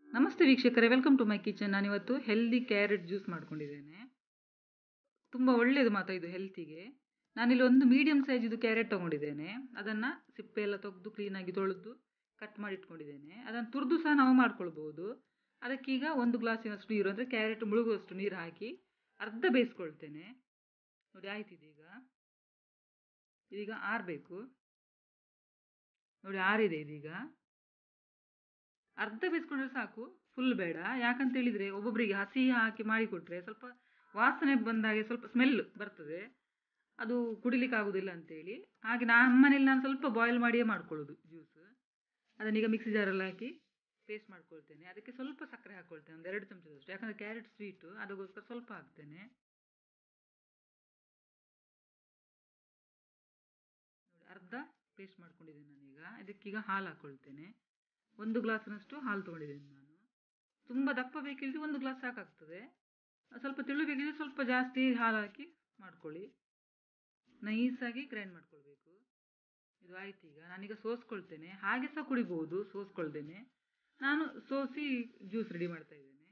ನಮಸ್ತೆ ವೀಕ್ಷಕರೇ welcome to my kitchen ನಾನಿವತ್ತು ಹೆಲ್ದಿ ಕ್ಯಾರೆಟ್ ಜ್ಯೂಸ್ ಮಾಡ್ಕೊಂಡಿದ್ದೇನೆ ತುಂಬ ಒಳ್ಳೆಯದು ಮಾತ್ರ ಇದು ಹೆಲ್ತಿಗೆ ನಾನಿಲ್ಲಿ ಒಂದು ಮೀಡಿಯಮ್ ಸೈಜಿದು ಕ್ಯಾರೆಟ್ ತೊಗೊಂಡಿದ್ದೇನೆ ಅದನ್ನು ಸಿಪ್ಪೆ ಎಲ್ಲ ತೆಗೆದು ಕ್ಲೀನಾಗಿ ತೊಳೆದು ಕಟ್ ಮಾಡಿ ಇಟ್ಕೊಂಡಿದ್ದೇನೆ ಅದನ್ನು ತುರಿದು ಸಹ ನಾವು ಮಾಡ್ಕೊಳ್ಬೋದು ಅದಕ್ಕೀಗ ಒಂದು ಗ್ಲಾಸಿನಷ್ಟು ನೀರು ಅಂದರೆ ಕ್ಯಾರೆಟ್ ಮುಳುಗುವಷ್ಟು ನೀರು ಹಾಕಿ ಅರ್ಧ ಬೇಯಿಸ್ಕೊಳ್ತೇನೆ ನೋಡಿ ಆಯ್ತು ಇದೀಗ ಇದೀಗ ಆರಬೇಕು ನೋಡಿ ಆರಿದೆ ಇದೀಗ ಅರ್ಧ ಬೇಯಿಸ್ಕೊಂಡ್ರೆ ಸಾಕು ಫುಲ್ ಬೇಡ ಯಾಕಂತ ಹೇಳಿದರೆ ಒಬ್ಬೊಬ್ಬರಿಗೆ ಹಸಿ ಹಾಕಿ ಮಾಡಿಕೊಟ್ರೆ ಸ್ವಲ್ಪ ವಾಸನೆ ಬಂದಾಗೆ ಸ್ವಲ್ಪ ಸ್ಮೆಲ್ ಬರ್ತದೆ ಅದು ಕುಡಿಲಿಕ್ಕೆ ಆಗೋದಿಲ್ಲ ಅಂತೇಳಿ ಹಾಗೆ ನಮ್ಮ ಮನೇಲಿ ನಾನು ಸ್ವಲ್ಪ ಬಾಯ್ಲ್ ಮಾಡಿಯೇ ಮಾಡ್ಕೊಳ್ಳೋದು ಜ್ಯೂಸ್ ಅದನ್ನೀಗ ಮಿಕ್ಸಿ ಜಾರಲ್ಲಿ ಹಾಕಿ ಪೇಸ್ಟ್ ಮಾಡ್ಕೊಳ್ತೇನೆ ಅದಕ್ಕೆ ಸ್ವಲ್ಪ ಸಕ್ಕರೆ ಹಾಕ್ಕೊಳ್ತೇನೆ ಒಂದು ಎರಡು ಚಮಚದಷ್ಟು ಯಾಕಂದರೆ ಕ್ಯಾರೆಟ್ ಸ್ವೀಟು ಅದಕ್ಕೋಸ್ಕರ ಸ್ವಲ್ಪ ಹಾಕ್ತೇನೆ ನೋಡಿ ಅರ್ಧ ಪೇಸ್ಟ್ ಮಾಡ್ಕೊಂಡಿದ್ದೇನೆ ನಾನೀಗ ಇದಕ್ಕೀಗ ಹಾಲು ಹಾಕ್ಕೊಳ್ತೇನೆ ಒಂದು ಗ್ಲಾಸಿನಷ್ಟು ಹಾಲು ತೊಗೊಂಡಿದ್ದೇನೆ ನಾನು ತುಂಬ ದಪ್ಪ ಬೇಕಿದ್ರೆ ಒಂದು ಗ್ಲಾಸ್ ಸಾಕಾಗ್ತದೆ ಸ್ವಲ್ಪ ತೆಳು ಬೇಕಿದ್ರೆ ಸ್ವಲ್ಪ ಜಾಸ್ತಿ ಹಾಲು ಹಾಕಿ ಮಾಡ್ಕೊಳ್ಳಿ ನೈಸಾಗಿ ಗ್ರೈಂಡ್ ಮಾಡ್ಕೊಳ್ಬೇಕು ಇದು ಆಯ್ತು ಈಗ ನಾನೀಗ ಸೋಸ್ಕೊಳ್ತೇನೆ ಹಾಗೆ ಸಹ ಕುಡಿಬೋದು ಸೋಸ್ಕೊಳ್ತೇನೆ ನಾನು ಸೋಸಿ ಜ್ಯೂಸ್ ರೆಡಿ ಮಾಡ್ತಾ ಇದ್ದೇನೆ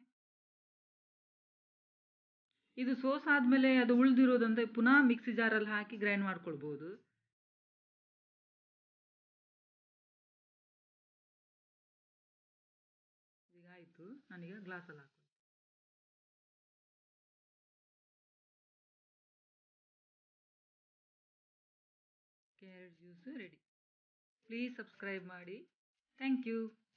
ಇದು ಸೋಸ್ ಆದಮೇಲೆ ಅದು ಉಳಿದಿರೋದಂತ ಪುನಃ ಮಿಕ್ಸಿ ಜಾರಲ್ಲಿ ಹಾಕಿ ಗ್ರೈಂಡ್ ಮಾಡ್ಕೊಳ್ಬೋದು ಈಗ ಆಯಿತು ನಾನೀಗ ಗ್ಲಾಸಲ್ಲಿ ಹಾಕಿ carrot juice ready please subscribe ಮಾಡಿ ಥ್ಯಾಂಕ್ ಯು